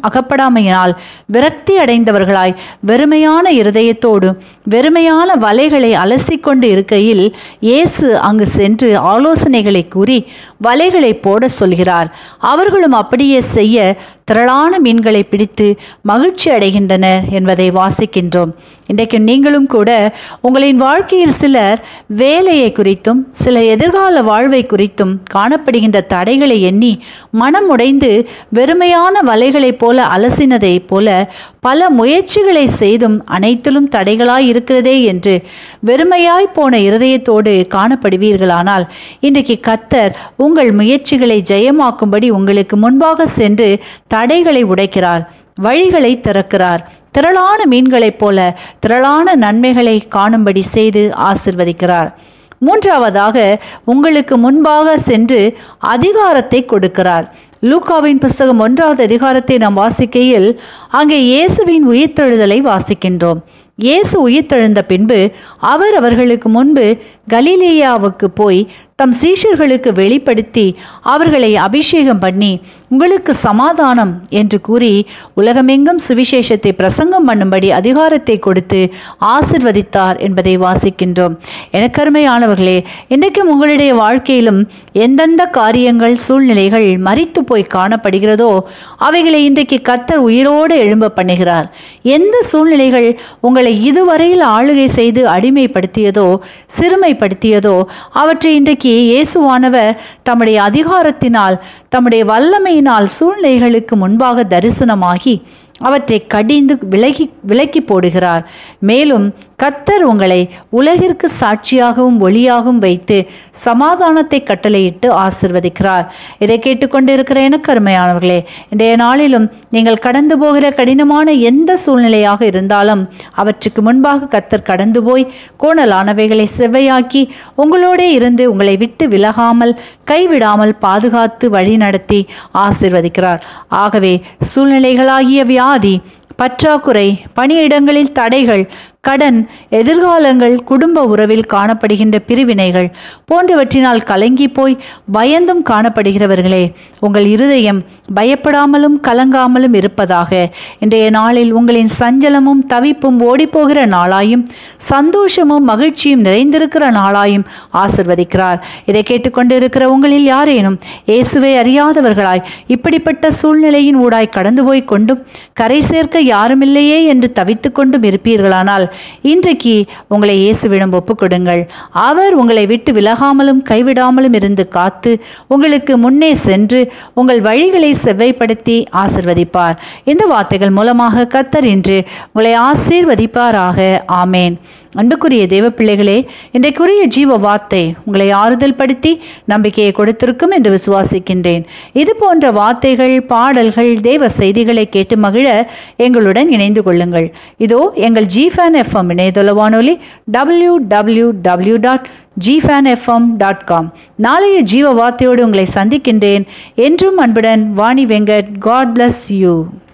அகப்படாமையினால் விரக்தி அடைந்தவர்களாய் வெறுமையான இருதயத்தோடு வெறுமையான வலைகளை அலசிக்கொண்டு இருக்கையில் இயேசு அங்கு சென்று ஆலோசனைகளை கூறி வலைகளை போட சொல்கிறார் அவர்களும் அப்படியே செய்ய திரளான மீன்களை பிடித்து மகிழ்ச்சி அடைகின்றனர் என்பதை வாசிக்கின்றோம் இன்றைக்கு நீங்களும் கூட உங்களின் வாழ்க்கையில் சிலர் வேலையை குறித்தும் சில எதிர்கால வாழ்வை குறித்தும் காணப்படுகின்ற தடைகளை எண்ணி மனம் உடைந்து வெறுமையான வலைகளைப் போல அலசினதைப் போல பல முயற்சிகளை செய்தும் அனைத்திலும் தடைகளாய் இருக்கிறதே என்று வெறுமையாய் போன இருதயத்தோடு காணப்படுவீர்களானால் இன்றைக்கு கத்தர் உங்கள் முயற்சிகளை ஜெயமாக்கும்படி உங்களுக்கு முன்பாக சென்று தடைகளை உடைக்கிறார் வழிகளை திறக்கிறார் திரளான மீன்களைப் போல திரளான நன்மைகளை காணும்படி செய்து ஆசிர்வதிக்கிறார் மூன்றாவதாக உங்களுக்கு முன்பாக சென்று அதிகாரத்தை கொடுக்கிறார் லூக்காவின் புஸ்தகம் ஒன்றாவது அதிகாரத்தை நாம் வாசிக்கையில் அங்கே இயேசுவின் உயிர்த்தெழுதலை வாசிக்கின்றோம் இயேசு உயிர்த்தெழுந்த பின்பு அவர் அவர்களுக்கு முன்பு கலிலேயாவுக்கு போய் தம் சீஷர்களுக்கு வெளிப்படுத்தி அவர்களை அபிஷேகம் பண்ணி உங்களுக்கு சமாதானம் என்று கூறி உலகமெங்கும் சுவிசேஷத்தை பிரசங்கம் பண்ணும்படி அதிகாரத்தை கொடுத்து ஆசிர்வதித்தார் என்பதை வாசிக்கின்றோம் எனக்கருமையானவர்களே இன்றைக்கும் உங்களுடைய வாழ்க்கையிலும் எந்தெந்த காரியங்கள் சூழ்நிலைகள் மறித்து போய் காணப்படுகிறதோ அவைகளை இன்றைக்கு கத்தர் உயிரோடு எழும்ப பண்ணுகிறார் எந்த சூழ்நிலைகள் உங்களை இதுவரையில் ஆளுகை செய்து அடிமைப்படுத்தியதோ சிறுமைப்படுத்தியதோ அவற்றை இன்றைக்கு இயேசுவானவர் தம்முடைய அதிகாரத்தினால் தம்முடைய வல்லமையினால் சூழ்நிலைகளுக்கு முன்பாக தரிசனமாகி அவற்றை கடிந்து விலகி விலக்கி போடுகிறார் மேலும் கத்தர் உங்களை உலகிற்கு சாட்சியாகவும் ஒளியாகவும் வைத்து சமாதானத்தை கட்டளையிட்டு ஆசிர்வதிக்கிறார் இதை கேட்டுக்கொண்டிருக்கிற எனக்கு அருமையானவர்களே இன்றைய நாளிலும் நீங்கள் கடந்து போகிற கடினமான எந்த சூழ்நிலையாக இருந்தாலும் அவற்றுக்கு முன்பாக கத்தர் கடந்து போய் கோணலானவைகளை செவ்வையாக்கி உங்களோடே இருந்து உங்களை விட்டு விலகாமல் கைவிடாமல் பாதுகாத்து வழி நடத்தி ஆசிர்வதிக்கிறார் ஆகவே சூழ்நிலைகளாகிய வியாதி பற்றாக்குறை பணியிடங்களில் தடைகள் கடன் எதிர்காலங்கள் குடும்ப உறவில் காணப்படுகின்ற பிரிவினைகள் போன்றவற்றினால் கலங்கி போய் பயந்தும் காணப்படுகிறவர்களே உங்கள் இருதயம் பயப்படாமலும் கலங்காமலும் இருப்பதாக இன்றைய நாளில் உங்களின் சஞ்சலமும் தவிப்பும் ஓடிப்போகிற நாளாயும் சந்தோஷமும் மகிழ்ச்சியும் நிறைந்திருக்கிற நாளாயும் ஆசிர்வதிக்கிறார் இதை கேட்டுக்கொண்டிருக்கிற உங்களில் யாரேனும் இயேசுவை அறியாதவர்களாய் இப்படிப்பட்ட சூழ்நிலையின் ஊடாய் கடந்து போய் கொண்டும் கரை சேர்க்க யாருமில்லையே என்று தவித்து கொண்டும் இருப்பீர்களானால் இன்றைக்கு உங்களை இயேசுவிடம் ஒப்புக்கொடுங்கள் அவர் உங்களை விட்டு விலகாமலும் கைவிடாமலும் இருந்து காத்து உங்களுக்கு முன்னே சென்று உங்கள் வழிகளை செவ்வைப்படுத்தி ஆசிர்வதிப்பார் இந்த வார்த்தைகள் மூலமாக கத்தர் இன்று உங்களை ஆசீர்வதிப்பாராக ஆமேன் அன்புக்குரிய தேவ பிள்ளைகளே இன்றைக்குரிய ஜீவ வார்த்தை உங்களை ஆறுதல் படுத்தி நம்பிக்கையை கொடுத்திருக்கும் என்று விசுவாசிக்கின்றேன் இது போன்ற வார்த்தைகள் பாடல்கள் தேவ செய்திகளை கேட்டு மகிழ எங்களுடன் இணைந்து கொள்ளுங்கள் இதோ எங்கள் ஜிஃபேன் எஃப்எம் இணையதள வானொலி W W W dot Gfan FM dot com நாளைய ஜீவ வார்த்தையோடு உங்களை சந்திக்கின்றேன் என்றும் அன்புடன் Vani Venkat God bless you